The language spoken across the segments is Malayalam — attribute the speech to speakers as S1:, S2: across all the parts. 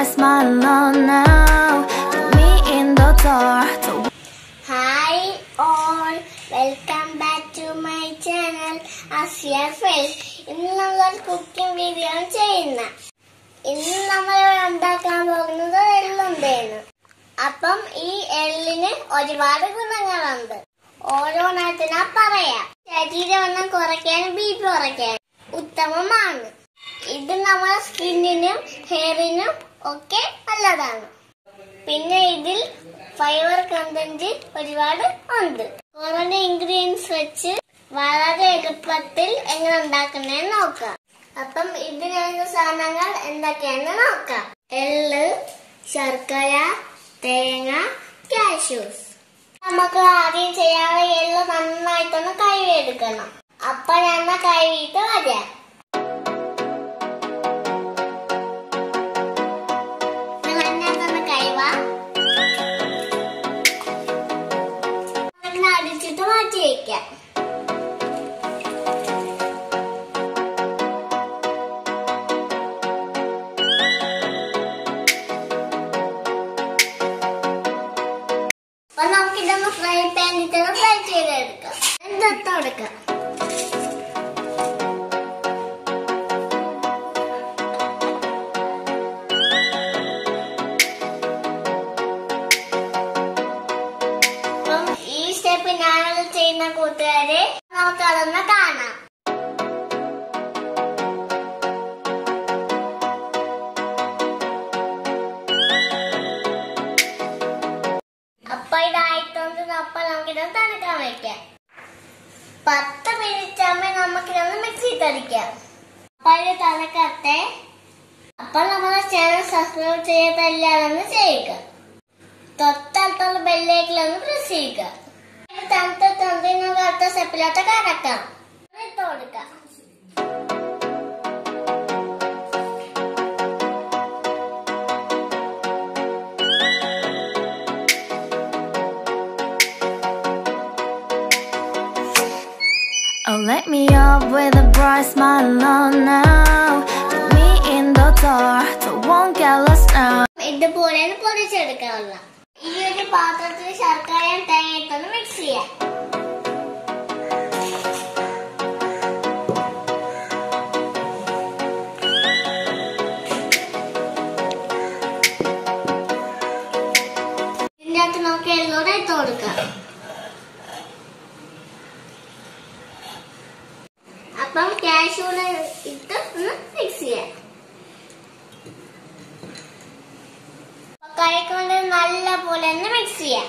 S1: bright smile on now. Put me in the dark. To
S2: hi all welcome back to my channel Asiya ഫെൽ ഇന്ന് നമ്മൾ കുക്കിംഗ് വീഡിയോ ചെയ്യുന്ന ഇന്ന് നമ്മൾ ഉണ്ടാക്കാൻ പോകുന്നത് എള്ളുണ്ടേന്ന് അപ്പം ഈ എള്ളിന് ഒരുപാട് ഗുണങ്ങളുണ്ട് ഓരോന്നത്തിനാ പറയാം ശരീരവണ്ണം കുറയ്ക്കാനും ബി പി കുറയ്ക്കാനും ഉത്തമമാണ് ഇത് നമ്മുടെ സ്കിന്നിനും ഹെയറിനും ഒക്കെ നല്ലതാണ് പിന്നെ ഇതിൽ ഫൈബർ കണ്ടന്റ് ഒരുപാട് ഉണ്ട് കുറഞ്ഞ ഇൻഗ്രീഡിയൻസ് വെച്ച് വളരെ എളുപ്പത്തിൽ എങ്ങനെ ഉണ്ടാക്കുന്നതെന്ന് നോക്കാം അപ്പം ഇതിനുള്ള സാധനങ്ങൾ എന്തൊക്കെയാണെന്ന് നോക്കാം എള്ള് ശർക്കര തേങ്ങ കാഷ്യൂസ് നമുക്ക് ആദ്യം ചെയ്യാതെ എള്ള് നന്നായിട്ടൊന്ന് കഴുകിയെടുക്കണം അപ്പൊ ഞാൻ കഴുകിയിട്ട് വരാം നന്നായിട്ടൊന്ന് കഴുകാ അങ്ങനെ അടിച്ചിട്ട് മാറ്റി വയ്ക്കാം അപ്പൊ നമുക്കിതൊന്ന് ഫ്രൈ പാനിട്ട് ഫ്രൈ ചെയ്തെടുക്കാം എന്തൊക്കെ എടുക്കാം അപ്പം ഈ സ്റ്റെപ്പ് ഞാനത് ചെയ്യുന്ന കൂട്ടുകാരെ നമുക്ക് അതൊന്ന് കാണാം അപ്പൊ ഇതായിട്ടുണ്ട് അപ്പൊ നമുക്കിത് തണുക്കാൻ വെക്കാം പത്ത് മിനിറ്റ് ആകുമ്പോ നമുക്കിതൊന്ന് മിക്സി തടിക്കാം അപ്പൊ ഇത് തണുക്കട്ടെ അപ്പൊ നമ്മളെ ചാനൽ സബ്സ്ക്രൈബ് ചെയ്തല്ലാതൊന്ന് ചെയ്യുക തൊട്ടടുത്തുള്ള ബെല്ലേക്കിലൊന്ന് പ്രസ് ചെയ്യുക ഇത് തണുത്ത തണുത്ത് നമുക്ക് അടുത്ത സ്റ്റെപ്പിലോട്ട് കടക്കാം ഇട്ട് കൊടുക്കാം
S1: Oh, let me up with a bright smile on now. Put me in the dark. Don't won't get lost now.
S2: ഇതുപോലെയാണ് പൊടിച്ചെടുക്കാനുള്ള ഈ ഒരു പാത്രത്തിൽ ശർക്കരയും തേങ്ങയിട്ടൊന്ന് മിക്സ് ചെയ്യാം ഇതിന്റെ അകത്ത് നമുക്ക് എള്ളൂടെ ഇട്ട് കൊടുക്കാം അപ്പം കാഷ്യൂടെ ഇട്ട് ഒന്ന് മിക്സ് ചെയ്യാം കൈ കൊണ്ട് നല്ല പോലെ ഒന്ന് മിക്സ് ചെയ്യാം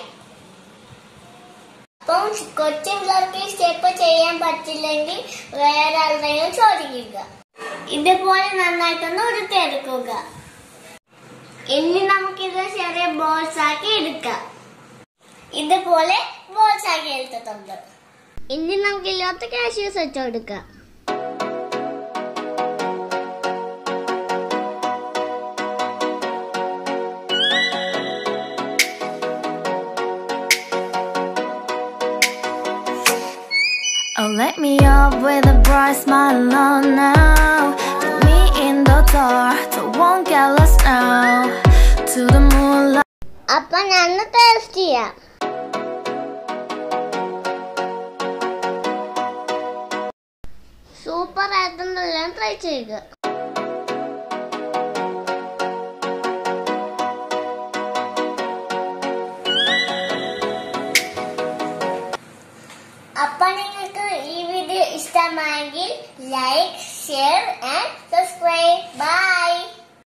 S2: അപ്പം കൊച്ചു പിള്ളേർക്ക് ഈ സ്റ്റെപ്പ് ചെയ്യാൻ പറ്റില്ലെങ്കിൽ വേറെ ആരുടെയും ചോദിക്കുക ഇതുപോലെ നന്നായിട്ടൊന്ന് ഉരുട്ടിയെടുക്കുക ഇനി നമുക്കിത് ചെറിയ ബോൾസ് ആക്കി എടുക്കാം ഇതുപോലെ ബോൾസ് ആക്കി എടുത്തിട്ടുണ്ട് ഇനി നമുക്ക് ഇല്ലാത്ത കാഷ്യൂസ് വെച്ച് കൊടുക്കാം
S1: Oh, let me up with a bright smile on now. Put me in the dark. Don't won't get lost now. To the moonlight.
S2: അപ്പൊ ഞാൻ ടേസ്റ്റ് ചെയ്യാം സൂപ്പർ ആയിട്ടുണ്ടെല്ലാം ട്രൈ ചെയ്യുക അപ്പൊ നിങ്ങൾക്ക് ഈ വീഡിയോ ഇഷ്ടമായെങ്കിൽ like share and subscribe by